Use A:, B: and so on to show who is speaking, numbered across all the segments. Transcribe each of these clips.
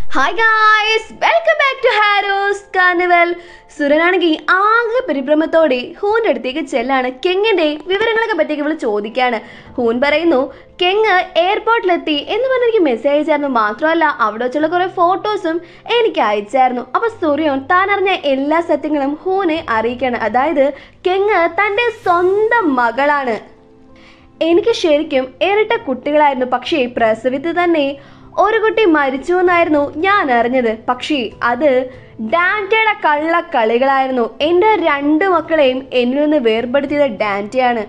A: hi guys welcome back to Harrows carnival സുരനാണെങ്കിൽ ആകെ പരിഭ്രമത്തോടെ ഹൂൻ്റെ അടുത്തേക്ക് ചെല്ലാണ് കെങ്ങിന്റെ വിവരങ്ങളൊക്കെ പറ്റിയൊക്കെ ഇവള് ചോദിക്കാണ് ഹൂൻ പറയുന്നു കെങ് എയർപോർട്ടിലെത്തി എന്ന് പറഞ്ഞ് എനിക്ക് മെസ്സേജ് അയച്ചായിരുന്നു മാത്രമല്ല അവിടെ വെച്ചുള്ള കുറേ ഫോട്ടോസും എനിക്ക് അയച്ചായിരുന്നു അപ്പൊ സൂര്യോൻ താൻ അറിഞ്ഞ എല്ലാ സത്യങ്ങളും ഹൂനെ അറിയിക്കാണ് അതായത് കെങ് തൻ്റെ സ്വന്തം മകളാണ് എനിക്ക് ശരിക്കും ഇരട്ട കുട്ടികളായിരുന്നു പക്ഷേ പ്രസവിത്ത് തന്നെ ഒരു കുട്ടി മരിച്ചു എന്നായിരുന്നു ഞാൻ അറിഞ്ഞത് പക്ഷേ അത് ഡാൻറ്റയുടെ കള്ളക്കളികളായിരുന്നു എൻ്റെ രണ്ട് മക്കളെയും എന്നിൽ നിന്ന് വേർപെടുത്തിയത് ഡാൻറ്റയാണ്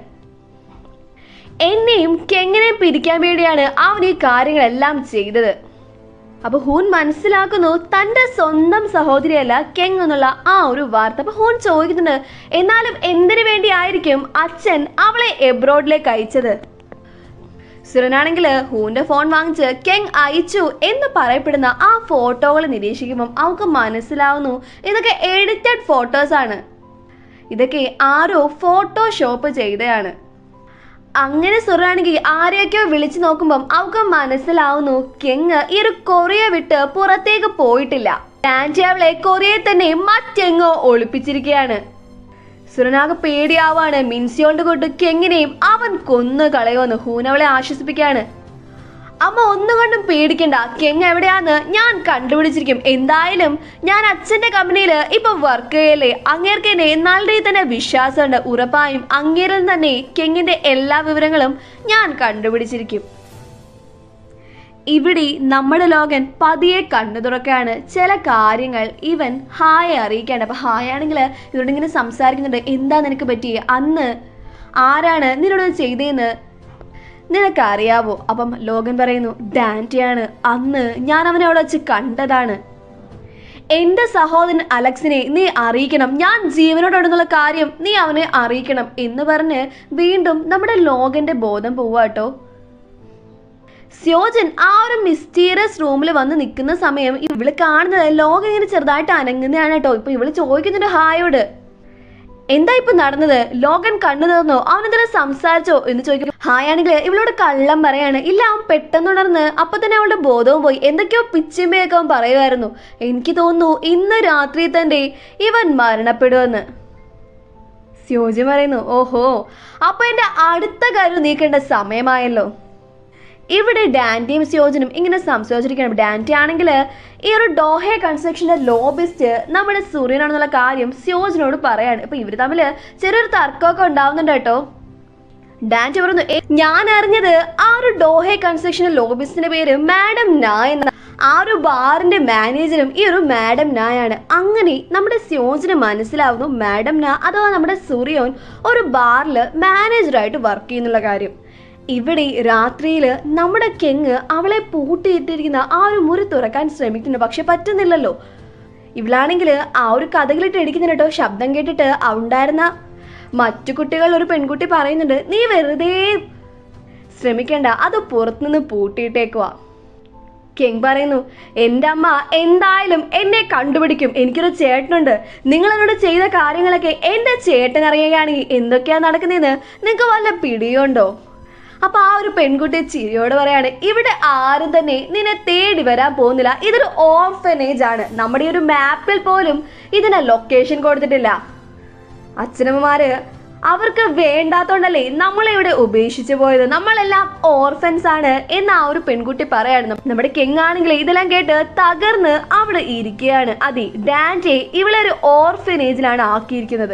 A: എന്നെയും കെങ്ങിനെയും പിരിക്കാൻ വേണ്ടിയാണ് അവൻ ഈ കാര്യങ്ങളെല്ലാം ചെയ്തത് അപ്പൊ ഹൂൻ മനസ്സിലാക്കുന്നു തന്റെ സ്വന്തം സഹോദരിയല്ല കെങ് എന്നുള്ള ആ ഒരു വാർത്ത അപ്പൊ ഹൂൻ ചോദിക്കുന്നുണ്ട് എന്നാലും എന്തിനു വേണ്ടിയായിരിക്കും അച്ഛൻ അവളെ എബ്രോഡിലേക്ക് അയച്ചത് സുരനാണെങ്കിൽ ഹൂന്റെ ഫോൺ വാങ്ങിച്ച് കെങ് അയച്ചു എന്ന് പറയപ്പെടുന്ന ആ ഫോട്ടോകൾ നിരീക്ഷിക്കുമ്പം അവൾക്ക് മനസ്സിലാവുന്നു ഇതൊക്കെ എഡിറ്റഡ് ഫോട്ടോസ് ആണ് ഇതൊക്കെ ആരോ ഫോട്ടോഷോപ്പ് ചെയ്തതാണ് അങ്ങനെ സുറാണെങ്കിൽ ആരെയൊക്കെയോ വിളിച്ചു നോക്കുമ്പം അവൾക്ക് മനസ്സിലാവുന്നു കെങ് ഈ ഒരു കൊറിയ വിട്ട് പുറത്തേക്ക് പോയിട്ടില്ല ഡാൻറ്റി അവളെ കൊറിയയിൽ തന്നെ മറ്റെങ്ങോ ഒളിപ്പിച്ചിരിക്കുകയാണ് സുരനാഗ് പേടിയാവാണ് മിൻസിയോണ്ട് കൊണ്ട് കെങ്ങിനെയും അവൻ കൊന്നു കളയുമെന്ന് ഹൂൻ അവളെ ആശ്വസിപ്പിക്കാണ് അമ്മ ഒന്നുകൊണ്ടും പേടിക്കണ്ട കെങ് എവിടെയാന്ന് ഞാൻ കണ്ടുപിടിച്ചിരിക്കും എന്തായാലും ഞാൻ അച്ഛന്റെ കമ്പനിയിൽ ഇപ്പൊ വർക്ക് ചെയ്യല്ലേ അങ്ങേർക്ക് എന്നെ നല്ല രീതിയിൽ തന്നെ വിശ്വാസമുണ്ട് ഉറപ്പായും അങ്ങേരിൽ തന്നെ കെങ്ങിന്റെ എല്ലാ വിവരങ്ങളും ഞാൻ കണ്ടുപിടിച്ചിരിക്കും ഇവിടെ നമ്മുടെ ലോകൻ പതിയെ കണ്ണു തുറക്കാണ് ചില കാര്യങ്ങൾ ഇവൻ ഹായ് അറിയിക്കാണ് അപ്പൊ ഹായ് ആണെങ്കിൽ ഇവരോട് ഇങ്ങനെ സംസാരിക്കുന്നുണ്ട് എന്താ നിനക്ക് പറ്റി അന്ന് ആരാണ് നിന്നോട് ഇത് ചെയ്തതെന്ന് നിനക്കറിയാവോ അപ്പം ലോകൻ പറയുന്നു ഡാൻറ്റിയാണ് അന്ന് ഞാൻ അവനെ അവിടെ വെച്ച് കണ്ടതാണ് എന്റെ സഹോദരൻ അലക്സിനെ നീ അറിയിക്കണം ഞാൻ ജീവനോടുള്ള കാര്യം നീ അവനെ അറിയിക്കണം എന്ന് പറഞ്ഞ് വീണ്ടും നമ്മുടെ ലോകന്റെ ബോധം പോവാട്ടോ സ്യോജൻ ആ ഒരു മിസ്റ്റീരിയസ് റൂമിൽ വന്ന് നിൽക്കുന്ന സമയം ഇവള് കാണുന്നത് ലോകം ഇങ്ങനെ ചെറുതായിട്ട് അനങ്ങുന്നതാണ് കേട്ടോ ഇപ്പൊ ഇവള് ചോദിക്കുന്നുണ്ട് ഹായോട് എന്താ ഇപ്പൊ നടന്നത് ലോകൻ കണ്ണു തീർന്നോ അവനെന്തിനാ സംസാരിച്ചോ എന്ന് ചോദിക്കും ഹായ് ആണെങ്കിൽ ഇവളോട് കള്ളം പറയാണ് ഇല്ല അവൻ പെട്ടെന്ന് ഉണർന്ന് അപ്പൊ തന്നെ അവളുടെ ബോധവും പോയി എന്തൊക്കെയോ പിച്ചിമ്മയൊക്കെ അവൻ പറയുമായിരുന്നു എനിക്ക് തോന്നുന്നു ഇന്ന് രാത്രി തന്നെ ഇവൻ മരണപ്പെടുമെന്ന് സ്യോജി പറയുന്നു ഓഹോ അപ്പൊ എന്റെ അടുത്ത കാര്യം നീക്കേണ്ട സമയമായല്ലോ ഇവിടെ ഡാൻറ്റിയും സ്യോജനും ഇങ്ങനെ സംസാരിച്ചിരിക്കണം ഡാൻറ്റി ആണെങ്കിൽ ഈ ഒരു ഡോഹെ കൺസ്ട്രക്ഷൻ്റെ ലോബിസ്റ്റ് നമ്മുടെ സൂര്യനാണെന്നുള്ള കാര്യം സ്യോജനോട് പറയാണ് ഇപ്പൊ ഇവർ തമ്മിൽ ചെറിയൊരു തർക്കമൊക്കെ ഉണ്ടാവുന്നുണ്ട് കേട്ടോ ഡാൻറ്റി പറഞ്ഞു "ഏ, ഞാൻ അറിഞ്ഞത് ആ ഒരു ഡോഹെ കൺസ്ട്രക്ഷൻ്റെ ലോബിസ്റ്റിന്റെ പേര് മാഡം നായ് എന്ന ആ ഒരു ബാറിന്റെ മാനേജറും ഈ ഒരു മാഡം നായാണ് അങ്ങനെ നമ്മുടെ സ്യോജന് മനസ്സിലാവുന്നു മാഡം നാ അഥവാ നമ്മുടെ സൂര്യോൻ ഒരു ബാറിൽ മാനേജറായിട്ട് വർക്ക് ചെയ്യുന്നുള്ള കാര്യം ഇവിടെ രാത്രിയിൽ നമ്മുടെ കെങ് അവളെ പൂട്ടിയിട്ടിരിക്കുന്ന ആ ഒരു മുറി തുറക്കാൻ ശ്രമിക്കുന്നു പക്ഷെ പറ്റുന്നില്ലല്ലോ ഇവളാണെങ്കിൽ ആ ഒരു കഥകളിട്ട് ഇടിക്കുന്നുണ്ട് കേട്ടോ ശബ്ദം കേട്ടിട്ട് ഉണ്ടായിരുന്ന മറ്റു കുട്ടികൾ ഒരു പെൺകുട്ടി പറയുന്നുണ്ട് നീ വെറുതെ ശ്രമിക്കണ്ട അത് പുറത്തുനിന്ന് പൂട്ടിയിട്ടേക്കുവാ കെങ് പറയുന്നു എൻ്റെ അമ്മ എന്തായാലും എന്നെ കണ്ടുപിടിക്കും എനിക്കൊരു ചേട്ടനുണ്ട് നിങ്ങൾ എന്നോട് ചെയ്ത കാര്യങ്ങളൊക്കെ എൻ്റെ ചേട്ടൻ അറിയുകയാണെങ്കിൽ എന്തൊക്കെയാണ് നടക്കുന്നതെന്ന് നിങ്ങൾക്ക് വല്ല പിടിയുണ്ടോ അപ്പൊ ആ ഒരു പെൺകുട്ടി ചിരിയോട് പറയാണ് ഇവിടെ ആരും തന്നെ നിന്നെ തേടി വരാൻ പോകുന്നില്ല ഇതൊരു ഓർഫനേജ് ആണ് നമ്മുടെ ഈ ഒരു മാപ്പിൽ പോലും ഇതിന് ലൊക്കേഷൻ കൊടുത്തിട്ടില്ല അച്ഛനമ്മമാര് അവർക്ക് വേണ്ടാത്തോണ്ടല്ലേ നമ്മളെ ഇവിടെ ഉപേക്ഷിച്ചു പോയത് നമ്മളെല്ലാം ഓർഫൻസ് ആണ് എന്ന് ആ ഒരു പെൺകുട്ടി പറയാണ് നമ്മുടെ കെങ് ആണെങ്കിൽ ഇതെല്ലാം കേട്ട് തകർന്ന് അവിടെ ഇരിക്കുകയാണ് അതെ ഡാൻറ്റെ ഇവളെ ഒരു ഓർഫനേജിലാണ് ആക്കിയിരിക്കുന്നത്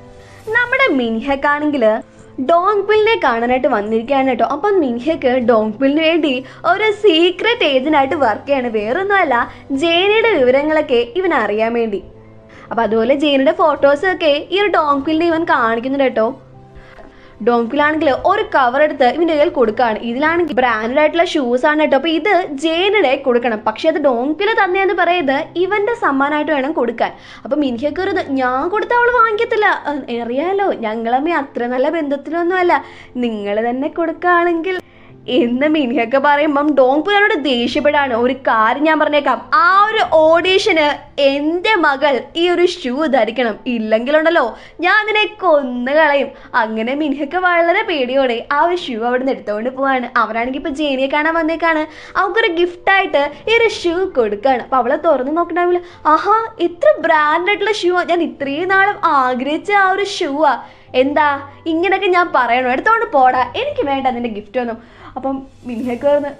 A: നമ്മുടെ മിൻഹക്കാണെങ്കിൽ ഡോങ്പിളിനെ കാണാനായിട്ട് വന്നിരിക്കുകയാണ് കേട്ടോ അപ്പം മിൻഹയ്ക്ക് ഡോങ്പിളിന് വേണ്ടി ഒരു സീക്രട്ട് ഏജന്റായിട്ട് വർക്ക് ചെയ്യാണ് വേറൊന്നുമല്ല ജേനയുടെ വിവരങ്ങളൊക്കെ ഇവൻ അറിയാൻ വേണ്ടി അപ്പം അതുപോലെ ജേനയുടെ ഫോട്ടോസൊക്കെ ഈ ഒരു ഡോങ്പിളിനെ ഇവൻ കാണിക്കുന്നുണ്ട് കേട്ടോ ഡോങ്പിലാണെങ്കിൽ ഒരു കവർ എടുത്ത് ഇവൻ്റെ കയ്യിൽ കൊടുക്കുകയാണ് ഇതിലാണെങ്കിൽ ബ്രാൻഡഡ് ആയിട്ടുള്ള ഷൂസ് ആണ് കേട്ടോ അപ്പോൾ ഇത് ജേനയുടെ കൊടുക്കണം പക്ഷേ അത് ഡോങ്കില് തന്നെയെന്ന് പറയുന്നത് ഇവന്റെ സമ്മാനമായിട്ട് വേണം കൊടുക്കാൻ അപ്പം മിനിക്കൊക്കെ ഒരു ഇത്, ഞാൻ കൊടുത്ത അവൾ വാങ്ങിക്കത്തില്ല അഹ് അറിയാലോ ഞങ്ങളമ്മ അത്ര നല്ല ബന്ധത്തിലൊന്നുമല്ല നിങ്ങൾ തന്നെ കൊടുക്കുകയാണെങ്കിൽ എന്ന് മിനിയൊക്കെ പറയുമ്പം ഡോങ്പുരാനോട് ദേഷ്യപ്പെടാണ് ഒരു കാര്യം ഞാൻ പറഞ്ഞേക്കാം ആ ഒരു ഓഡീഷന് എൻ്റെ മകൾ ഈ ഒരു ഷൂ ധരിക്കണം ഇല്ലെങ്കിലുണ്ടല്ലോ ഞാൻ നിന്നെ കൊന്നു കളയും അങ്ങനെ മിനിയൊക്കെ വളരെ പേടിയോടെ ആ ഒരു ഷൂ അവിടെ നിന്ന് എടുത്തുകൊണ്ട് പോവാണ് അവരാണെങ്കിൽ ഇപ്പൊ ജേനിയെ കാണാൻ വന്നേക്കാണ് അവൾക്കൊരു ഗിഫ്റ്റായിട്ട് ഈ ഒരു ഷൂ കൊടുക്കാണ് അപ്പൊ അവളെ തുറന്ന് നോക്കണ്ടാവില്ല ആഹാ ഇത്ര ബ്രാൻഡായിട്ടുള്ള ഷൂ ഞാൻ ഇത്രയും നാളും ആഗ്രഹിച്ച ആ ഒരു ഷൂ ആ എന്താ ഇങ്ങനെയൊക്കെ ഞാൻ പറയണോ എടുത്തോണ്ട് പോടാ എനിക്ക് വേണ്ട നിന്റെ ഗിഫ്റ്റ് ഒന്നും അപ്പം മിനിയൊക്കെ വന്ന്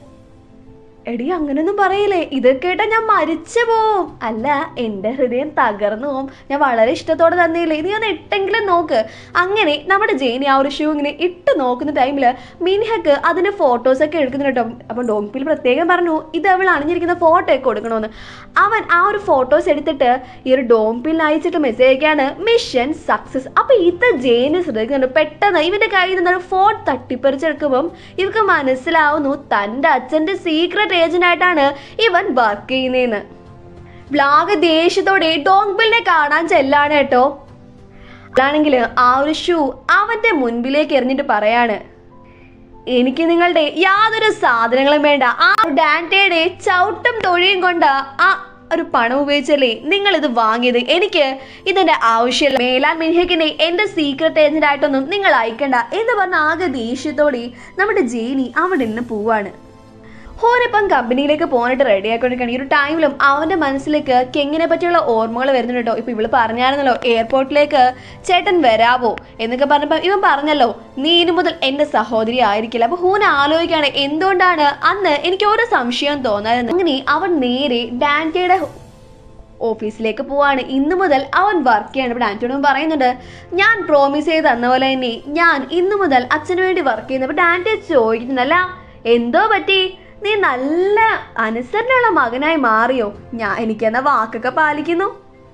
A: എടി അങ്ങനെയൊന്നും പറയില്ലേ ഇത് കേട്ടാ ഞാൻ മരിച്ചു പോവും അല്ല എൻ്റെ ഹൃദയം തകർന്നു പോവും ഞാൻ വളരെ ഇഷ്ടത്തോടെ തന്നില്ലേ നീ ഒന്ന് ഇട്ടെങ്കിലും നോക്ക് അങ്ങനെ നമ്മുടെ ജെയിനി ആ ഒരു ഷൂ ഇങ്ങനെ ഇട്ട് നോക്കുന്ന ടൈമിൽ മിനിഹക്ക് അതിൻ്റെ ഫോട്ടോസൊക്കെ എടുക്കുന്നുണ്ട് കേട്ടോ അപ്പം ഡോങ്പിൽ പ്രത്യേകം പറഞ്ഞു ഇത് അവൾ അണിഞ്ഞിരിക്കുന്ന ഫോട്ടോ ഒക്കെ കൊടുക്കണമെന്ന് അവൻ ആ ഒരു ഫോട്ടോസ് എടുത്തിട്ട് ഈ ഒരു ഡോംപിൽ അയച്ചിട്ട് മെസ്സേജ് അയക്കാണ് മിഷൻ സക്സസ് അപ്പൊ ഇത് ജെയിന് ശ്രദ്ധിക്കുന്നുണ്ട് പെട്ടെന്ന് ഇവന്റെ കയ്യിൽ നിന്ന് ഫോൺ തട്ടിപ്പറിച്ചെടുക്കുമ്പം ഇവർക്ക് മനസ്സിലാവുന്നു തൻ്റെ അച്ഛൻ്റെ സീക്രട്ട് ഏജന്റ് ആയിട്ടാണ് ഇവൻ വർക്ക് ചെയ്യുന്നതെന്ന് വ്ലാഗ് ദേഷ്യത്തോടെ ഡോങ്ബിളിനെ കാണാൻ ചെല്ലാണ് കേട്ടോ അതാണെങ്കിൽ ആ ഒരു ഷൂ അവന്റെ മുൻപിലേക്ക് എറിഞ്ഞിട്ട് പറയാണ് എനിക്ക് നിങ്ങളുടെ യാതൊരു സാധനങ്ങളും വേണ്ട ആ ഡാൻറ്റയുടെ ചവിട്ടും തൊഴിയും കൊണ്ട് ആ ഒരു പണം ഉപയോഗിച്ചല്ലേ നിങ്ങൾ ഇത് വാങ്ങിയത് എനിക്ക് ഇതിന്റെ ആവശ്യമില്ല മേലാൻ മിൻഹക്കിനെ എന്റെ സീക്രട്ട് ഏജന്റ് ആയിട്ടൊന്നും നിങ്ങൾ അയക്കണ്ട എന്ന് പറഞ്ഞ ആകെ ദേഷ്യത്തോടെ നമ്മുടെ ജെയിനി അവിടെ നിന്ന് പോവാണ് ഹോനിപ്പം കമ്പനിയിലേക്ക് പോകാനായിട്ട് റെഡി ആയിക്കൊണ്ടിരിക്കുകയാണ് ഈ ഒരു ടൈമിലും അവന്റെ മനസ്സിലേക്ക് കെങ്ങിനെ പറ്റിയുള്ള ഓർമ്മകൾ വരുന്നുണ്ട് കേട്ടോ ഇപ്പൊ ഇവള് പറഞ്ഞായിരുന്നല്ലോ എയർപോർട്ടിലേക്ക് ചേട്ടൻ വരാവോ എന്നൊക്കെ പറഞ്ഞപ്പോൾ ഇവൻ പറഞ്ഞല്ലോ നീ ഇനി മുതൽ എന്റെ സഹോദരി ആയിരിക്കില്ല അപ്പൊ ഹൂൻ ആലോചിക്കുകയാണ് എന്തുകൊണ്ടാണ് അന്ന് എനിക്ക് ഒരു സംശയം തോന്നായിരുന്നു അങ്ങനെ അവൻ നേരെ ഡാൻറ്റയുടെ ഓഫീസിലേക്ക് പോവാണ് ഇന്ന് മുതൽ അവൻ വർക്ക് ചെയ്യാണ് ഇവിടെ ആന്റോണിയും പറയുന്നുണ്ട് ഞാൻ പ്രോമിസ് ചെയ്ത് തന്ന പോലെ തന്നെ ഞാൻ ഇന്ന് മുതൽ അച്ഛന് വേണ്ടി വർക്ക് ചെയ്യുന്നു അപ്പൊ ഡാൻറ്റെ ചോദിക്കുന്നുണ്ടല്ല എന്തോ പറ്റി നീ നല്ല അനുസരണയുള്ള മകനായി മാറിയോ ഞാൻ എനിക്കെന്ന വാക്കൊക്കെ പാലിക്കുന്നു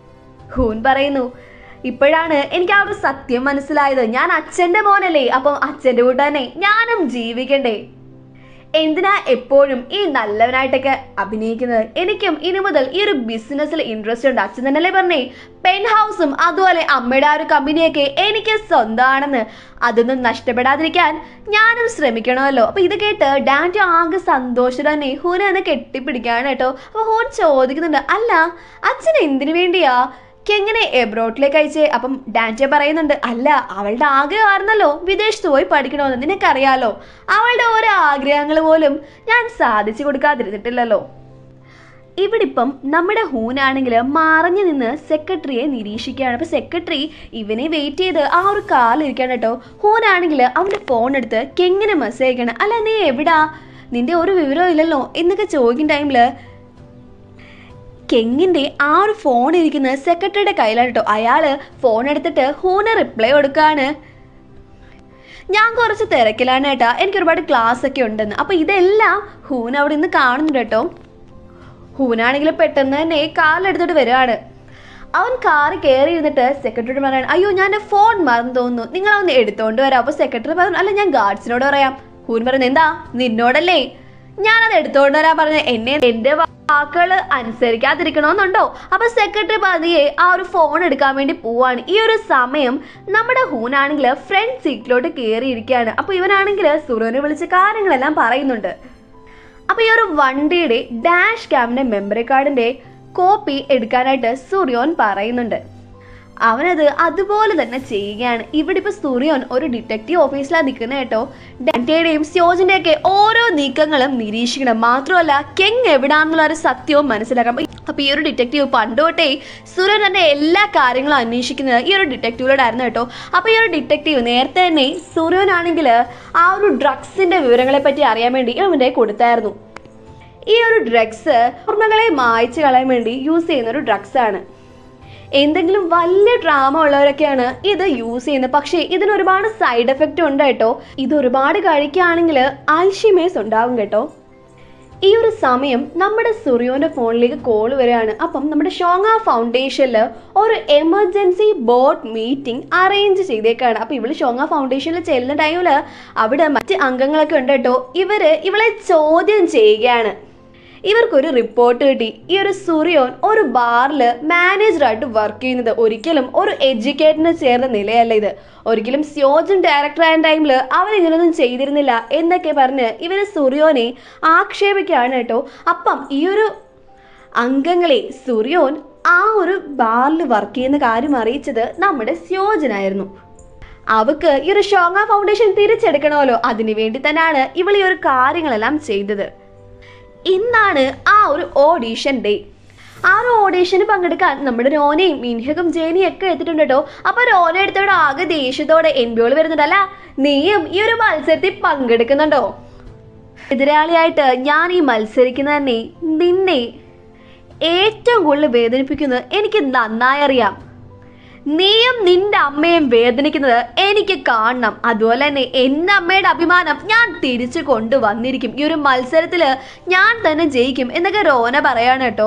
A: ഹൂൻ പറയുന്നു ഇപ്പോഴാണ് എനിക്ക് ആ ഒരു സത്യം മനസ്സിലായത് ഞാൻ അച്ഛന്റെ മോനല്ലേ അപ്പം അച്ഛന്റെ കൂട്ട് തന്നെ ഞാനും ജീവിക്കണ്ടേ എന്തിനാ എപ്പോഴും ഈ നല്ലവനായിട്ടൊക്കെ അഭിനയിക്കുന്നത് എനിക്കും ഇനി മുതൽ ഈ ഒരു ബിസിനസ്സിൽ ഇൻട്രസ്റ്റ് ഉണ്ട് അച്ഛൻ തന്നെയല്ലേ പറഞ്ഞേ പെൻ ഹൗസും അതുപോലെ അമ്മയുടെ ആ ഒരു കമ്പനിയൊക്കെ എനിക്ക് സ്വന്തമാണെന്ന് അതൊന്നും നഷ്ടപ്പെടാതിരിക്കാൻ ഞാനും ശ്രമിക്കണമല്ലോ അപ്പൊ ഇത് കേട്ട് ഡാൻറ്റി ആകെ സന്തോഷം തന്നെ ഹൂനെ ഒന്ന് കെട്ടിപ്പിടിക്കാണ് കേട്ടോ അപ്പൊ ഹൂൻ ചോദിക്കുന്നുണ്ട് അല്ല അച്ഛൻ എന്തിനു വേണ്ടിയാ എങ്ങനെ എബ്രോഡിലേക്ക് അയച്ചേ അപ്പം ഡാൻറ്റെ പറയുന്നുണ്ട് അല്ല അവളുടെ ആഗ്രഹമായിരുന്നല്ലോ വിദേശത്ത് പോയി പഠിക്കണമെന്ന് നിനക്കറിയാലോ അവളുടെ ഓരോ ആഗ്രഹങ്ങൾ പോലും ഞാൻ സാധിച്ചു കൊടുക്കാതിരുന്നിട്ടില്ലല്ലോ ഇവിടിപ്പം നമ്മുടെ ഹൂനാണെങ്കിൽ മറഞ്ഞു നിന്ന് സെക്രട്ടറിയെ നിരീക്ഷിക്കുകയാണ് അപ്പൊ സെക്രട്ടറി ഇവനെ വെയിറ്റ് ചെയ്ത് ആ ഒരു കാലിരിക്കാണ് കേട്ടോ ഹൂനാണെങ്കിൽ അവന്റെ ഫോൺ എടുത്ത് കെങ്ങനെ മെസ്സേജ് അയക്കണം അല്ല നീ എവിടാ നിന്റെ ഒരു വിവരവും ഇല്ലല്ലോ എന്നൊക്കെ ചോദിക്കുന്ന ടൈമില് കെങ്ങിന്റെ ആ ഒരു ഫോൺ ഇരിക്കുന്ന സെക്രട്ടറിയുടെ കയ്യിലാണ് കേട്ടോ അയാള് ഫോൺ എടുത്തിട്ട് ഹൂന് റിപ്ലൈ കൊടുക്കാണ് ഞാൻ കുറച്ച് തിരക്കിലാണ് കേട്ടാ എനിക്ക് ഒരുപാട് ക്ലാസ് ഒക്കെ ഉണ്ടെന്ന് അപ്പൊ ഇതെല്ലാം ഹൂൻ അവിടെ നിന്ന് കാണുന്നുണ്ട് കേട്ടോ ഹൂനാണെങ്കിൽ പെട്ടെന്ന് തന്നെ കാറിലെടുത്തിട്ട് വരികയാണ് അവൻ കാറ് കയറി ഇരുന്നിട്ട് സെക്രട്ടറി പറയാണ് അയ്യോ ഞാൻ എൻ്റെ ഫോൺ മറന്നു തോന്നുന്നു നിങ്ങൾ ഒന്ന് എടുത്തോണ്ട് വരാം അപ്പൊ സെക്രട്ടറി പറഞ്ഞു അല്ല ഞാൻ ഗാർഡ്സിനോട് പറയാം ഹൂൻ പറഞ്ഞു എന്താ നിന്നോടല്ലേ ഞാനത് എടുത്തോണ്ട് വരാൻ പറഞ്ഞ എന്നെ എന്റെ വാക്കുകൾ അനുസരിക്കാതിരിക്കണമെന്നുണ്ടോ അപ്പൊ സെക്രട്ടറി പതിയെ ആ ഒരു ഫോൺ എടുക്കാൻ വേണ്ടി പോവാണ് ഈ ഒരു സമയം നമ്മുടെ ഹൂനാണെങ്കിൽ ഫ്രണ്ട് സീറ്റിലോട്ട് കയറിയിരിക്കുകയാണ് അപ്പൊ ഇവനാണെങ്കിൽ സുറുവിനെ വിളിച്ച് കാര്യങ്ങളെല്ലാം പറയുന്നുണ്ട് അപ്പൊ ഈ ഒരു വണ്ടിയുടെ ഡാഷ് ക്യാമിന്റെ മെമ്മറി കാർഡിന്റെ കോപ്പി എടുക്കാനായിട്ട് സൂര്യോൻ പറയുന്നുണ്ട് അവനത് അതുപോലെ തന്നെ ചെയ്യുകയാണ് ഇവിടെ ഇപ്പൊ സൂര്യോൻ ഒരു ഡിറ്റക്റ്റീവ് ഓഫീസിലാണ് നിൽക്കുന്നത് കേട്ടോ ഡാൻറ്റയുടെയും സ്യോജിന്റെ ഒക്കെ ഓരോ നീക്കങ്ങളും നിരീക്ഷിക്കണം മാത്രമല്ല കെങ് എവിടാന്നുള്ള ഒരു സത്യവും മനസ്സിലാക്കാം അപ്പൊ ഈ ഒരു ഡിറ്റക്റ്റീവ് പണ്ട് തൊട്ടേ സൂര്യൻ തന്നെ എല്ലാ കാര്യങ്ങളും അന്വേഷിക്കുന്നത് ഈ ഒരു ഡിറ്റക്റ്റീവിലോടായിരുന്നു കേട്ടോ അപ്പൊ ഈ ഒരു ഡിറ്റക്റ്റീവ് നേരത്തെ തന്നെ സൂര്യനാണെങ്കിൽ ആ ഒരു ഡ്രഗ്സിന്റെ വിവരങ്ങളെ പറ്റി അറിയാൻ വേണ്ടി അവൻ്റെ കൊടുത്തായിരുന്നു ഈ ഒരു ഡ്രഗ്സ് ഓർമ്മകളെ മായ്ച്ചു കളയാൻ വേണ്ടി യൂസ് ചെയ്യുന്ന ഒരു ഡ്രഗ്സ് ആണ് എന്തെങ്കിലും വലിയ ഡ്രാമ ഉള്ളവരൊക്കെയാണ് ഇത് യൂസ് ചെയ്യുന്നത് പക്ഷേ ഇതിന് ഒരുപാട് സൈഡ് എഫക്റ്റ് ഉണ്ട് കേട്ടോ ഇത് ഒരുപാട് കഴിക്കുകയാണെങ്കിൽ ആൽഷിമേസ് ഉണ്ടാവും കേട്ടോ ഈ ഒരു സമയം നമ്മുടെ സുറിയോന്റെ ഫോണിലേക്ക് കോൾ വരികയാണ് അപ്പം നമ്മുടെ ഷോങ്ങ ഫൗണ്ടേഷനിൽ ഒരു എമർജൻസി ബോർഡ് മീറ്റിംഗ് അറേഞ്ച് ചെയ്തേക്കാണ് അപ്പം ഇവള് ഷോങ്ങ ഫൗണ്ടേഷനിൽ ചെല്ലുന്ന ടൈമിൽ അവിടെ മറ്റ് അംഗങ്ങളൊക്കെ ഉണ്ട് കേട്ടോ ഇവര് ഇവളെ ചോദ്യം ചെയ്യുകയാണ് ഇവർക്കൊരു റിപ്പോർട്ട് കിട്ടി ഈ ഒരു സൂര്യോൻ ഒരു ബാറിൽ മാനേജറായിട്ട് വർക്ക് ചെയ്യുന്നത് ഒരിക്കലും ഒരു എഡ്യൂക്കേറ്ററിന് ചേർന്ന നിലയല്ല ഇത് ഒരിക്കലും സ്യോജൻ ഡയറക്ടറായ ടൈമിൽ അവരിങ്ങനൊന്നും ചെയ്തിരുന്നില്ല എന്നൊക്കെ പറഞ്ഞ് ഇവര് സൂര്യോനെ ആക്ഷേപിക്കുകയാണ് കേട്ടോ അപ്പം ഈ ഒരു അംഗങ്ങളെ സൂര്യോൻ ആ ഒരു ബാറിൽ വർക്ക് ചെയ്യുന്ന കാര്യം അറിയിച്ചത് നമ്മുടെ സ്യോജനായിരുന്നു അവക്ക് ഈ ഒരു ഷോങ്ങ ഫൗണ്ടേഷൻ തിരിച്ചെടുക്കണമല്ലോ അതിനു വേണ്ടി തന്നെയാണ് ഇവൾ ഈ ഒരു കാര്യങ്ങളെല്ലാം ചെയ്തത് ഇന്നാണ് ആ ഒരു ഓഡീഷൻ ഡേ ആ ഒരു ഓഡീഷന് പങ്കെടുക്കാൻ നമ്മുടെ രോനയും മിൻഹകും ജേനിയും ഒക്കെ എത്തിയിട്ടുണ്ട് കേട്ടോ അപ്പൊ രോന എടുത്തോടെ ആകെ ദേഷ്യത്തോടെ എൻബിയോൾ വരുന്നുണ്ട് അല്ല നീയും ഈ ഒരു മത്സരത്തിൽ പങ്കെടുക്കുന്നുണ്ടോ എതിരാളിയായിട്ട് ഞാൻ ഈ മത്സരിക്കുന്ന തന്നെ നിന്നെ ഏറ്റവും കൂടുതൽ വേദനിപ്പിക്കുന്നത് എനിക്ക് നന്നായി അറിയാം നീയും നിന്റെ അമ്മയും വേദനിക്കുന്നത് എനിക്ക് കാണണം അതുപോലെ തന്നെ എൻ്റെ അമ്മയുടെ അഭിമാനം ഞാൻ തിരിച്ചു കൊണ്ടുവന്നിരിക്കും ഈ ഒരു മത്സരത്തിൽ ഞാൻ തന്നെ ജയിക്കും എന്നൊക്കെ റോന പറയാണ് കേട്ടോ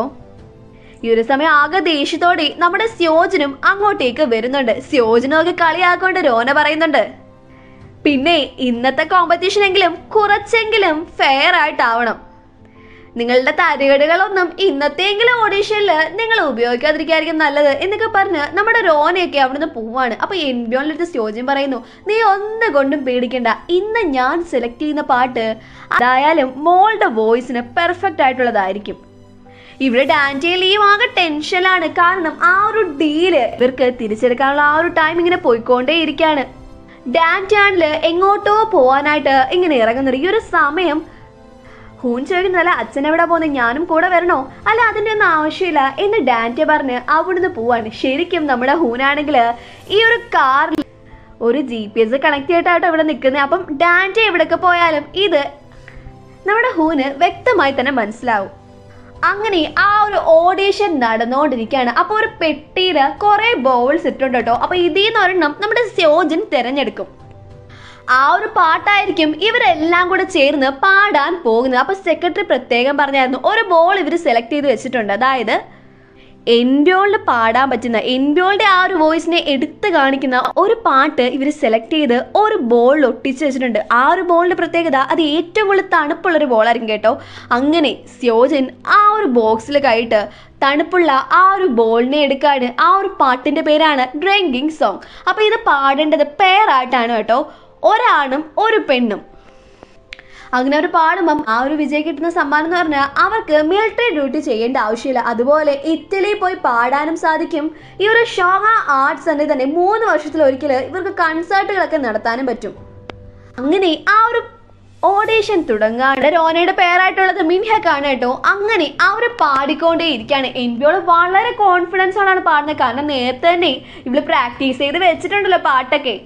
A: ഈ ഒരു സമയം ആകെ ദേഷ്യത്തോടെ നമ്മുടെ സ്യോജനും അങ്ങോട്ടേക്ക് വരുന്നുണ്ട് സ്യോജനമൊക്കെ കളിയാക്കൊണ്ട് റോന പറയുന്നുണ്ട് പിന്നെ ഇന്നത്തെ കോമ്പറ്റീഷൻ എങ്കിലും കുറച്ചെങ്കിലും ഫെയർ ആയിട്ടാവണം നിങ്ങളുടെ തരികടകളൊന്നും ഇന്നത്തെങ്കിലും ഓഡീഷനിൽ നിങ്ങൾ ഉപയോഗിക്കാതിരിക്കായിരിക്കും നല്ലത് എന്നൊക്കെ പറഞ്ഞ് നമ്മുടെ റോനയൊക്കെ അവിടുന്ന് പോവാണ് അപ്പൊ എൻബിയോണിലെടുത്ത് ചോദ്യം പറയുന്നു നീ ഒന്നും കൊണ്ടും പേടിക്കണ്ട ഇന്ന് ഞാൻ സെലക്ട് ചെയ്യുന്ന പാട്ട് അതായാലും മോളുടെ വോയിസിന് പെർഫെക്റ്റ് ആയിട്ടുള്ളതായിരിക്കും ഇവിടെ ഡാൻറ്റയിലെയും ആകെ ടെൻഷനിലാണ് കാരണം ആ ഒരു ഡീല് ഇവർക്ക് തിരിച്ചെടുക്കാനുള്ള ആ ഒരു ടൈം ഇങ്ങനെ പോയിക്കൊണ്ടേ ഇരിക്കുകയാണ് ഡാൻറ്റാണില് എങ്ങോട്ടോ പോവാനായിട്ട് ഇങ്ങനെ ഇറങ്ങുന്നത് ഈ ഒരു സമയം ഹൂൻ ചോദിക്കുന്നതല്ല അച്ഛൻ എവിടെ പോകുന്നത് ഞാനും കൂടെ വരണോ അല്ല അതിൻ്റെ ഒന്നും ആവശ്യമില്ല എന്ന് ഡാൻറ്റ പറഞ്ഞ് അവിടുന്ന് പോവാണ് ശരിക്കും നമ്മുടെ ഹൂനാണെങ്കിൽ ഈ ഒരു കാറിൽ ഒരു ജി പി എസ് കണക്ട് ചെയ്തിട്ടാട്ടോ ഇവിടെ നിൽക്കുന്നത് അപ്പം ഡാൻറ്റ എവിടെയൊക്കെ പോയാലും ഇത് നമ്മുടെ ഹൂന് വ്യക്തമായി തന്നെ മനസ്സിലാവും അങ്ങനെ ആ ഒരു ഓഡീഷൻ നടന്നുകൊണ്ടിരിക്കുകയാണ് അപ്പോൾ ഒരു പെട്ടിയിൽ കുറേ ബോൾസ് ഇട്ടുണ്ട് കേട്ടോ അപ്പോൾ ഇതിൽ നിന്ന് ഒരെണ്ണം നമ്മുടെ സ്യോജൻ തിരഞ്ഞെടുക്കും ആ ഒരു പാട്ടായിരിക്കും ഇവരെല്ലാം കൂടെ ചേർന്ന് പാടാൻ പോകുന്നത് അപ്പോൾ സെക്രട്ടറി പ്രത്യേകം പറഞ്ഞായിരുന്നു ഒരു ബോൾ ഇവർ സെലക്ട് ചെയ്ത് വെച്ചിട്ടുണ്ട് അതായത് എൻഡോളിൽ പാടാൻ പറ്റുന്ന എൻഡോളുടെ ആ ഒരു വോയിസിനെ എടുത്തു കാണിക്കുന്ന ഒരു പാട്ട് ഇവർ സെലക്ട് ചെയ്ത് ഒരു ബോളിൽ ഒട്ടിച്ച് വെച്ചിട്ടുണ്ട് ആ ഒരു ബോളിന്റെ പ്രത്യേകത അത് ഏറ്റവും കൂടുതൽ തണുപ്പുള്ള ഒരു ബോളായിരിക്കും കേട്ടോ അങ്ങനെ സ്യോജൻ ആ ഒരു ബോക്സിൽ കൈയിട്ട് തണുപ്പുള്ള ആ ഒരു ബോളിനെ എടുക്കാണ് ആ ഒരു പാട്ടിന്റെ പേരാണ് ഡ്രിങ്കിങ് സോങ് അപ്പോൾ ഇത് പാടേണ്ടത് പെയറായിട്ടാണ് കേട്ടോ ഒരാണും ഒരു പെണ്ണും അങ്ങനെ അവർ പാടുമ്പം ആ ഒരു വിജയം കിട്ടുന്ന സമ്മാനം എന്ന് പറഞ്ഞാൽ അവർക്ക് മിലിറ്ററി ഡ്യൂട്ടി ചെയ്യേണ്ട ആവശ്യമില്ല അതുപോലെ ഇറ്റലിയിൽ പോയി പാടാനും സാധിക്കും ഈ ഒരു ഷോഹ ആർട്സ് തന്നെ തന്നെ മൂന്ന് വർഷത്തിൽ ഒരിക്കൽ ഇവർക്ക് കൺസേർട്ടുകളൊക്കെ നടത്താനും പറ്റും അങ്ങനെ ആ ഒരു ഓഡീഷൻ തുടങ്ങാണ്ട് രോനയുടെ പേരായിട്ടുള്ളത് മിൻഹക്കാണ് കേട്ടോ അങ്ങനെ അവർ പാടിക്കൊണ്ടേ ഇരിക്കുകയാണ് എൻബിയോട് വളരെ കോൺഫിഡൻസോടാണ് പാടുന്നത് കാരണം നേരത്തെ തന്നെ ഇവള് പ്രാക്ടീസ് ചെയ്ത് വെച്ചിട്ടുണ്ടല്ലോ പാട്ടൊക്കെ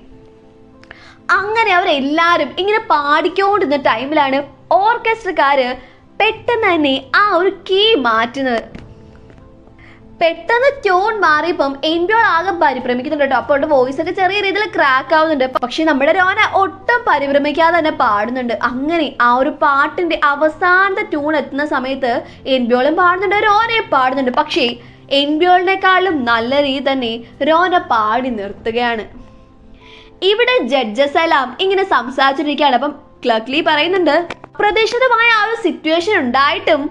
A: അങ്ങനെ അവരെല്ലാവരും ഇങ്ങനെ പാടിക്കൊണ്ടിരുന്ന ടൈമിലാണ് ഓർക്കസ്ട്രക്കാര് പെട്ടെന്ന് തന്നെ ആ ഒരു കീ മാറ്റുന്നത് പെട്ടെന്ന് ട്യൂൺ മാറിയപ്പം എൻബിയോൾ ആകെ പരിഭ്രമിക്കുന്നുണ്ട് കേട്ടോ അപ്പോൾ വോയിസ് ഒക്കെ ചെറിയ രീതിയിൽ ക്രാക്ക് ആവുന്നുണ്ട് പക്ഷെ നമ്മുടെ രോന ഒട്ടും പരിഭ്രമിക്കാതെ തന്നെ പാടുന്നുണ്ട് അങ്ങനെ ആ ഒരു പാട്ടിന്റെ അവസാനത്തെ ട്യൂൺ എത്തുന്ന സമയത്ത് എൻബിയോളും പാടുന്നുണ്ട് രോനയും പാടുന്നുണ്ട് പക്ഷേ എൻബിയോളിനെക്കാളും നല്ല രീതി തന്നെ രോന പാടി നിർത്തുകയാണ് ഇവിടെ ജഡ്ജസ് എല്ലാം ഇങ്ങനെ സംസാരിച്ചിരിക്കുകയാണ് അപ്പം ക്ലർക്ലി പറയുന്നുണ്ട് പ്രതീക്ഷിതമായ ആ ഒരു സിറ്റുവേഷൻ ഉണ്ടായിട്ടും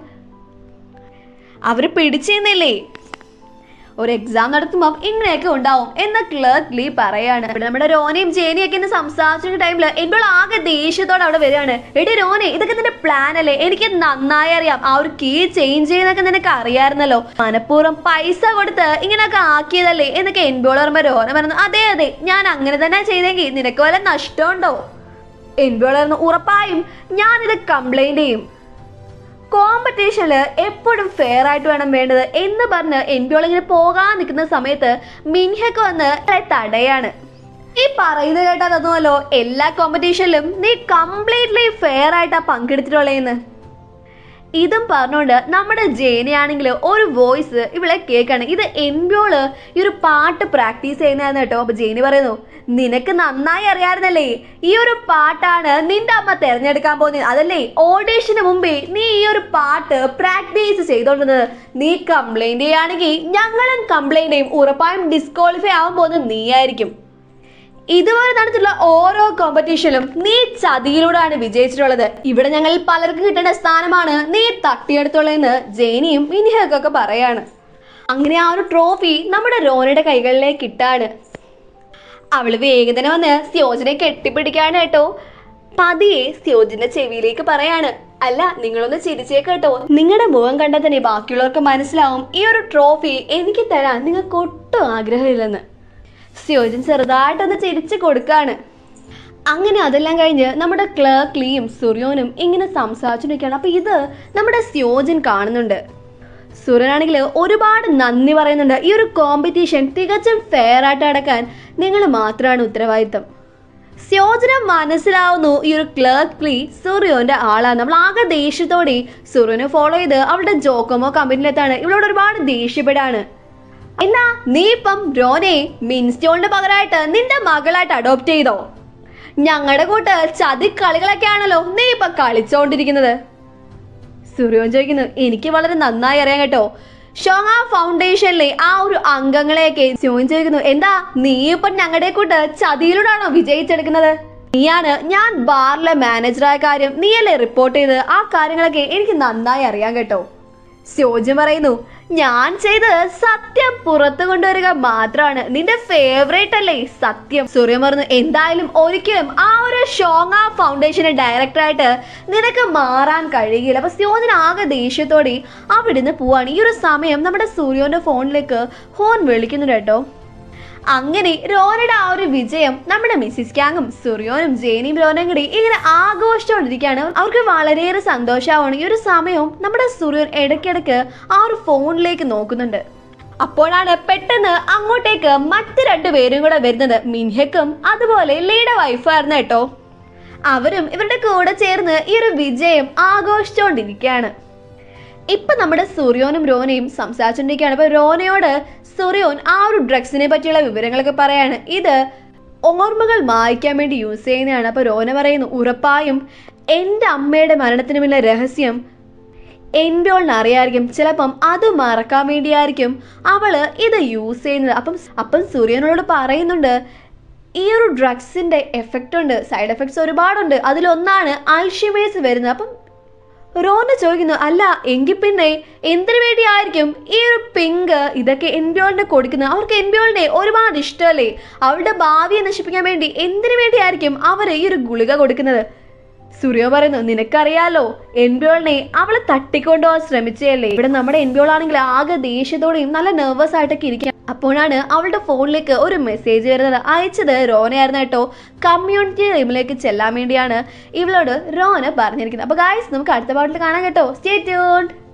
A: അവർ പിടിച്ചെന്നില്ലേ ഒരു എക്സാം നടത്തുമ്പോൾ ഇങ്ങനെയൊക്കെ ഉണ്ടാവും എന്ന ക്ലർക്ക് ലീ പറയാണ് ഇവിടെ നമ്മുടെ രോനയും ജേനിയും ഒക്കെ ഇന്ന് സംസാരിച്ച ടൈമിൽ എന്നോട് ആകെ ദേഷ്യത്തോടെ അവിടെ വരികയാണ് എടി രോനെ ഇതൊക്കെ നിന്റെ പ്ലാൻ അല്ലേ എനിക്ക് നന്നായി അറിയാം ആ ഒരു കീ ചേഞ്ച് ചെയ്യുന്നൊക്കെ നിനക്ക് അറിയാമായിരുന്നല്ലോ മനഃപൂർവ്വം പൈസ കൊടുത്ത് ഇങ്ങനെയൊക്കെ ആക്കിയതല്ലേ എന്നൊക്കെ എന്നോട് പറയുമ്പോൾ രോന പറഞ്ഞു അതെ അതെ ഞാൻ അങ്ങനെ തന്നെ ചെയ്തെങ്കിൽ നിനക്ക് വല്ല നഷ്ടമുണ്ടോ എന്നോട് പറഞ്ഞു ഉറപ്പായും ഞാനിത് കംപ്ലൈന്റ് ചെയ്യും കോമ്പറ്റീഷനിൽ എപ്പോഴും ഫെയർ ആയിട്ട് വേണം വേണ്ടത് എന്ന് പറഞ്ഞ് എൻബിയോൾ ഇങ്ങനെ പോകാൻ നിൽക്കുന്ന സമയത്ത് മിൻഹക്ക് വന്ന് അവളെ തടയാണ് ഈ പറയുന്നത് കേട്ടാ തോന്നുമല്ലോ എല്ലാ കോമ്പറ്റീഷനിലും നീ കംപ്ലീറ്റ്ലി ഫെയർ ആയിട്ടാ പങ്കെടുത്തിട്ടുള്ളതെന്ന് ഇതും പറഞ്ഞുകൊണ്ട് നമ്മുടെ ജേനയാണെങ്കിൽ ഒരു വോയിസ് ഇവളെ കേൾക്കാണ് ഇത് എൻബിയോള് ഈ ഒരു പാട്ട് പ്രാക്ടീസ് ചെയ്യുന്നതായിരുന്നു കേട്ടോ അപ്പൊ ജേനി പറയുന്നു നിനക്ക് നന്നായി അറിയാമായിരുന്നല്ലേ ഈ ഒരു പാട്ടാണ് നിന്റെ അമ്മ തിരഞ്ഞെടുക്കാൻ പോകുന്നത് അതല്ലേ ഓഡീഷന് മുമ്പേ നീ ഈ ഒരു പാട്ട് പ്രാക്ടീസ് ചെയ്തോണ്ടിരുന്നത് നീ കംപ്ലൈന്റ് ചെയ്യുകയാണെങ്കിൽ ഞങ്ങളും കംപ്ലൈന്റ് ചെയ്യും ഉറപ്പായും ഡിസ്ക്വാളിഫൈ ആവാൻ പോകുന്നത് നീയായിരിക്കും ഇതുവരെ നടന്നിട്ടുള്ള ഓരോ കോമ്പറ്റീഷനിലും നീ ചതിയിലൂടെയാണ് വിജയിച്ചിട്ടുള്ളത് ഇവിടെ ഞങ്ങൾ പലർക്കും കിട്ടേണ്ട സ്ഥാനമാണ് നീ തട്ടിയെടുത്തുള്ളതെന്ന് ജെയിനിയും മിനിഹക്കൊക്കെ പറയാണ് അങ്ങനെ ആ ഒരു ട്രോഫി നമ്മുടെ റോനയുടെ കൈകളിലേക്ക് ഇട്ടാണ് അവള് വേഗതന വന്ന് സ്യോജനെ കെട്ടിപ്പിടിക്കാനായിട്ടോ പതിയെ സ്യോജിന്റെ ചെവിയിലേക്ക് പറയാണ് അല്ല നിങ്ങളൊന്ന് ചിരിച്ചേ കേട്ടോ നിങ്ങളുടെ മുഖം കണ്ടാൽ തന്നെ ബാക്കിയുള്ളവർക്ക് മനസ്സിലാവും ഈ ഒരു ട്രോഫി എനിക്ക് തരാൻ നിങ്ങൾക്ക് ഒട്ടും ആഗ്രഹമില്ലെന്ന് സ്യോജൻ ചെറുതായിട്ടൊന്ന് ചിരിച്ചു കൊടുക്കാണ് അങ്ങനെ അതെല്ലാം കഴിഞ്ഞ് നമ്മുടെ ക്ലർക്ക് ലീയും സുറിയോനും ഇങ്ങനെ സംസാരിച്ചുകൊണ്ടിരിക്കുകയാണ് അപ്പൊ ഇത് നമ്മുടെ സ്യോജൻ കാണുന്നുണ്ട് സുരനാണെങ്കിൽ ഒരുപാട് നന്ദി പറയുന്നുണ്ട് ഈ ഒരു കോമ്പറ്റീഷൻ തികച്ചും ഫെയർ ആയിട്ട് നടക്കാൻ നിങ്ങൾ മാത്രമാണ് ഉത്തരവാദിത്തം സ്യോജന മനസ്സിലാവുന്നു ഈ ഒരു ക്ലർക്ക് ലീ സൂര്യോന്റെ ആളാണ് നമ്മൾ ആകെ ദേഷ്യത്തോടെ സൂര്യനെ ഫോളോ ചെയ്ത് അവളുടെ ജോക്കോമോ കമ്പനിയിലെത്താണ് ഇവളോട് ഒരുപാട് ദേഷ്യപ്പെടാണ് എന്നാ നീ ഇപ്പം രോനെ മിൻസ്റ്റോണിന്റെ പകരമായിട്ട് നിന്റെ മകളായിട്ട് അഡോപ്റ്റ് ചെയ്തോ ഞങ്ങളുടെ കൂട്ട് ചതി കളികളൊക്കെ ആണല്ലോ നീ ഇപ്പൊ കളിച്ചോണ്ടിരിക്കുന്നത് സൂര്യോൻ ചോദിക്കുന്നു എനിക്ക് വളരെ നന്നായി അറിയാം കേട്ടോ ഷോങ്ങ ഫൗണ്ടേഷനിലെ ആ ഒരു അംഗങ്ങളെയൊക്കെ സൂര്യൻ ചോദിക്കുന്നു എന്താ നീ ഇപ്പൊ ഞങ്ങളുടെ കൂട്ട് ചതിയിലൂടെയാണോ വിജയിച്ചെടുക്കുന്നത് നീയാണ് ഞാൻ ബാറിലെ മാനേജറായ കാര്യം നീയല്ലേ റിപ്പോർട്ട് ചെയ്ത് ആ കാര്യങ്ങളൊക്കെ എനിക്ക് നന്നായി അറിയാം കേട്ടോ സോജൻ പറയുന്നു ഞാൻ ചെയ്തത് സത്യം പുറത്തു കൊണ്ടുവരിക മാത്രമാണ് നിന്റെ ഫേവറേറ്റ് അല്ലേ സത്യം സൂര്യൻ പറഞ്ഞു എന്തായാലും ഒരിക്കലും ആ ഒരു ഷോങ്ങ ഫൗണ്ടേഷന്റെ ഡയറക്ടറായിട്ട് നിനക്ക് മാറാൻ കഴിയില്ല അപ്പൊ സോജൻ ആകെ ദേഷ്യത്തോടെ അവിടുന്ന് പോവാണ് ഈ ഒരു സമയം നമ്മുടെ സൂര്യോന്റെ ഫോണിലേക്ക് ഹോൺ വിളിക്കുന്നുണ്ട് കേട്ടോ അങ്ങനെ രോനയുടെ ആ ഒരു വിജയം നമ്മുടെ മിസ്സിസ് ക്യാങ്ങും സുറിയോനും ജേനിയും രോനയും കൂടി ഇങ്ങനെ ആഘോഷിച്ചുകൊണ്ടിരിക്കുകയാണ് അവർക്ക് വളരെയേറെ സന്തോഷമാവാണ് ഈ ഒരു സമയവും നമ്മുടെ സുറിയോൻ ഇടയ്ക്കിടയ്ക്ക് ആ ഒരു ഫോണിലേക്ക് നോക്കുന്നുണ്ട് അപ്പോഴാണ് പെട്ടെന്ന് അങ്ങോട്ടേക്ക് മറ്റ് രണ്ടു പേരും കൂടെ വരുന്നത് മിൻഹക്കും അതുപോലെ ലീയുടെ വൈഫായിരുന്നു കേട്ടോ അവരും ഇവരുടെ കൂടെ ചേർന്ന് ഈ ഒരു വിജയം ആഘോഷിച്ചുകൊണ്ടിരിക്കുകയാണ് ഇപ്പൊ നമ്മുടെ സൂര്യോനും രോനയും സംസാരിച്ചുകൊണ്ടിരിക്കുകയാണ് അപ്പൊ രോനയോട് സൂര്യോൻ ആ ഒരു ഡ്രഗ്സിനെ പറ്റിയുള്ള വിവരങ്ങളൊക്കെ പറയാണ് ഇത് ഓർമ്മകൾ മായ്ക്കാൻ വേണ്ടി യൂസ് ചെയ്യുന്നതാണ് അപ്പൊ രോന പറയുന്നു ഉറപ്പായും എൻ്റെ അമ്മയുടെ മരണത്തിന് പിന്നിലെ രഹസ്യം എൻഡോളിന് അറിയായിരിക്കും ചിലപ്പം അത് മറക്കാൻ വേണ്ടിയായിരിക്കും അവള് ഇത് യൂസ് ചെയ്യുന്നത് അപ്പം അപ്പം സൂര്യനോട് പറയുന്നുണ്ട് ഈ ഒരു ഡ്രഗ്സിന്റെ എഫക്റ്റ് ഉണ്ട് സൈഡ് എഫക്ട്സ് ഒരുപാടുണ്ട് അതിലൊന്നാണ് അൾഷിമേഴ്സ് വരുന്നത് അപ്പം റോന ചോദിക്കുന്നു അല്ല എങ്കിൽ പിന്നെ എന്തിനു വേണ്ടിയായിരിക്കും ഈ ഒരു പിങ്ക് ഇതൊക്കെ എൻബിയോളിനെ കൊടുക്കുന്നത് അവർക്ക് എൻബിയോളിനെ ഒരുപാട് ഇഷ്ടമല്ലേ അവളുടെ ഭാവിയെ നശിപ്പിക്കാൻ വേണ്ടി എന്തിനു വേണ്ടിയായിരിക്കും അവർ ഈ ഒരു ഗുളിക കൊടുക്കുന്നത് സൂര്യ പറയുന്നു നിനക്കറിയാലോ എൻബിയോളിനെ അവളെ തട്ടിക്കൊണ്ടുപോകാൻ ശ്രമിച്ചതല്ലേ ഇവിടെ നമ്മുടെ എൻബിയോൾ ആണെങ്കിൽ ആകെ ദേഷ്യത്തോടെയും നല്ല നെർവസ് ആയിട്ടൊക്കെ ഇരിക്കുക അപ്പോഴാണ് അവളുടെ ഫോണിലേക്ക് ഒരു മെസ്സേജ് വരുന്നത് അയച്ചത് റോനയായിരുന്നു കേട്ടോ കമ്മ്യൂണിറ്റി റൂമിലേക്ക് ചെല്ലാൻ വേണ്ടിയാണ് ഇവളോട് റോന പറഞ്ഞിരിക്കുന്നത് അപ്പൊ ഗായ്സ് നമുക്ക് അടുത്ത പാട്ടിൽ കാണാം കേട്ടോ സ്റ്റേ ട്യൂൺഡ്